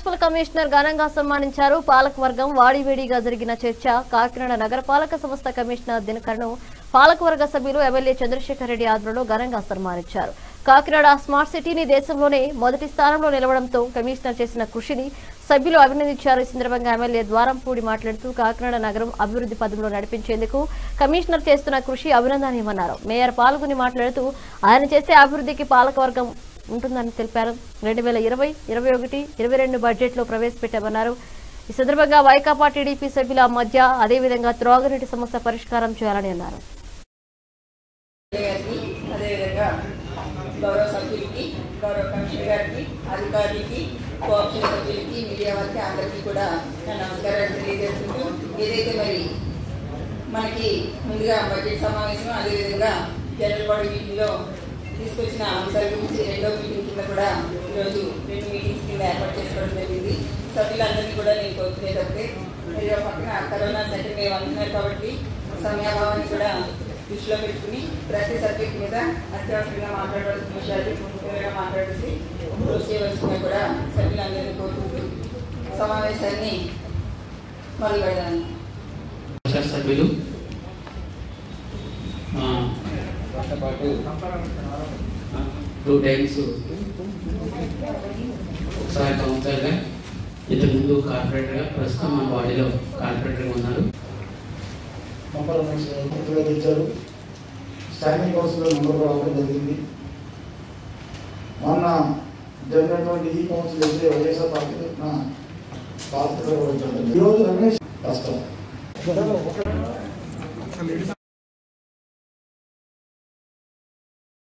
Municipal commissioner ఘనంగా సన్మానించారు పాలకవర్గం వాడివేడిగా జరిగిన చర్చ కాకినాడ నగరపాలక సంస్థ కమిషనర్ దినకర్ను పాలకవర్గ సభ్యులు ఎమ్మెల్యే చంద్రశేఖర్ రెడ్డి ఆధ్వర్యంలో ఘనంగా సన్మానించారు కాకినాడ స్మార్ట్ సిటీని దేశంలోనే మొదటి స్థానంలో నిలవడంతో కమిషనర్ చేసిన కృషిని సభ్యులు అభినందించారు ఈ సందర్భంగా ఎమ్మెల్యే ద్వారంపూడి మాట్లాడుతూ కాకినాడ నగరం అభివృద్ధి పదంలో నడిపించేందుకు కమిషనర్ చేస్తున్న కృషి అభినందనీయమన్నారు మేయర్ పాల్గొని మాట్లాడుతూ ఆయన చేసే అభివృద్ధికి పాలకవర్గం ఉంటుందని తెలిపారు రెండు వేల ఇరవై ఇరవై ఒకటి ఇరవై రెండు బడ్జెట్లో ప్రవేశపెట్టామన్నారు ఈ సందర్భంగా వైకాపా టీడీపీ సభ్యుల మధ్య అదేవిధంగా త్రాగునీటి సమస్య పరిష్కారం చేయాలని అన్నారు గారికి అదేవిధంగా గౌరవ సభ్యులకి గౌరవ కమిషనర్ గారికి అధికారులకి కోఆప్షన్ సభ్యులకి మీడియా వారికి అందరికీ కూడా నా నమస్కారాలు తెలియజేస్తుంటూ ఏదైతే మరి మనకి ముందుగా బడ్జెట్ సమావేశం అదేవిధంగా జనరల్ బాడీ మీటింగ్లో తీసుకొచ్చిన అంశాల గురించి రెండో మీటింగ్ కింద కూడా ఈరోజు రెండు మీటింగ్స్ కింద ఏర్పాటు చేసుకోవడం జరిగింది సభ్యులందరినీ కూడా నేను కోరుకునేటప్పుడే మీరు పక్కన కరోనా సెకండ్ వేవ్ అంటున్నారు కాబట్టి సమయాభావాన్ని కూడా దృష్టిలో పెట్టుకుని ప్రతి సబ్జెక్ట్ మీద అత్యవసరంగా మాట్లాడవలసిన విషయాలు ముఖ్యంగా మాట్లాడేసి క్లోజ్ చేయవలసిందిగా కూడా సభ్యులందరినీ కోరుకుంటూ సమావేశాన్ని మొదలు పెడదాను సభ్యులు టూ టైమ్స్ ఒకసారి కౌన్సిలర్గా ఇంతకుముందు కార్పొరేటర్గా ప్రస్తుతం మన బాడీలో కార్పొరేటర్గా ఉన్నారు నంబర్ రమేష్ పూర్తిగా తెచ్చారు స్టాండింగ్ కౌన్సిల్ నంబర్ రావడం జరిగింది మొన్న జరిగినటువంటి ఈ కౌన్సిల్ అయితే వైఎస్ఆర్ పార్టీ తరఫున బాధ్యత వహించడం జరిగింది. ఈరోజు రమేష్ కష్టం